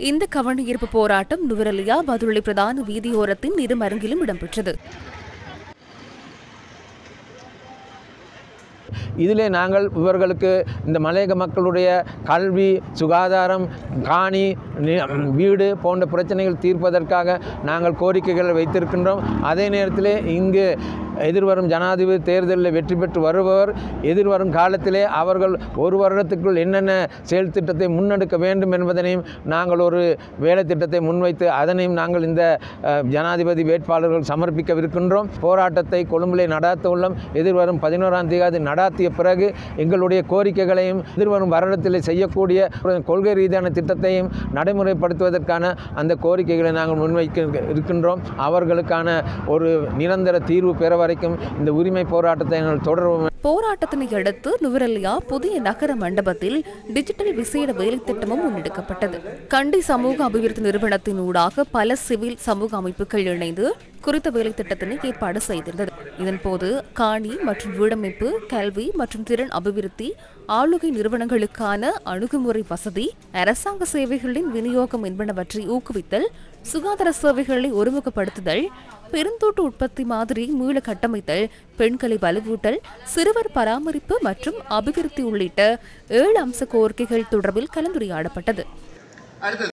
இந்த கவனஈர்ப்பு போராட்டம் நுவரெலியா பதுளை பிரதான வீதியோரத்தின் இரு மருங்கிலும் இடம்பெற்றது இதிலே நாங்கள் இவர்களுக்கு இந்த மலையக மக்களுடைய கல்வி சுகாதாரம் காணி நி- வீடு போன்ற பிரச்சனைகள் தீர்ப்பதற்காக நாங்கள் கோரிக்கைகளை வைத்திருக்கின்றோம் அதே நேரத்திலே இங்கு எதிர்வரும் ஜனாதிபதி தேர்தலில் வெற்றி பெற்று வருபவர் எதிர்வரும் காலத்திலே அவர்கள் ஒரு வருடத்துக்குள் என்னென்ன செயல் திட்டத்தை முன்னெடுக்க வேண்டும் என்பதனையும் நாங்கள் ஒரு வேலை திட்டத்தை முன்வைத்து அதனையும் நாங்கள் இந்த அஹ், ஜனாதிபதி வேட்பாளர்கள் சமர்ப்பிக்கவிருக்கின்றோம் போராட்டத்தை கொழும்பிலே நடாத்த உள்ளோம் எதிர்வரும் பதினோராம் தேதி நடாத்திய பிறகு எங்களுடைய கோரிக்கைகளையும் எதிர்வரும் வருடத்தில் செய்யக்கூடிய ஒரு கொள்கை ரீதியான திட்டத்தையும் நடைமுறைப்படுத்துவதற்கான அந்த கோரிக்கைகளை நாங்கள் முன்வைக்க இருக்கின்றோம் அவர்களுக்கான ஒரு நிரந்தர தீர்வு பெற வரைக்கும் இந்த உரிமை போராட்டத்தை நாங்கள் தொடர்வோம் போராட்டத்தினை அடுத்து நுவரெலியா புதிய நகர மண்டபத்தில் டிஜிட்டல் விசேட வேலைத்திட்டமும் முன்னெடுக்கப்பட்டது கண்டி சமூக அபிவிருத்தி நிறுவனத்தின் ஊடாக பல சிவில் சமூக அமைப்புகள் இணைந்து குறித்த வேலைத்திட்டத்தினை ஏற்பாடு செய்திருந்தது இதன்போது காணி மற்றும் வீடமைப்பு கல்வி மற்றும் திறன் அபிவிருத்தி ஆளுகை நிறுவனங்களுக்கான அணுகுமுறை வசதி அரசாங்க சேவைகளின் விநியோகம் என்பனவற்றை ஊக்குவித்தல் சுகாதார சேவைகளை ஒருமுகப்படுத்துதல் பெருந்தோட்ட உற்பத்தி மாதிரி மீள கட்டமைத்தல் பெண்களை வலுவூட்டல் சிறுவர் பராமரிப்பு மற்றும் அபிவிருத்தி உள்ளிட்ட ஏழு அம்ச கோரிக்கைகள் தொடர்பில் கலந்துரையாடப்பட்டது அடுத்தது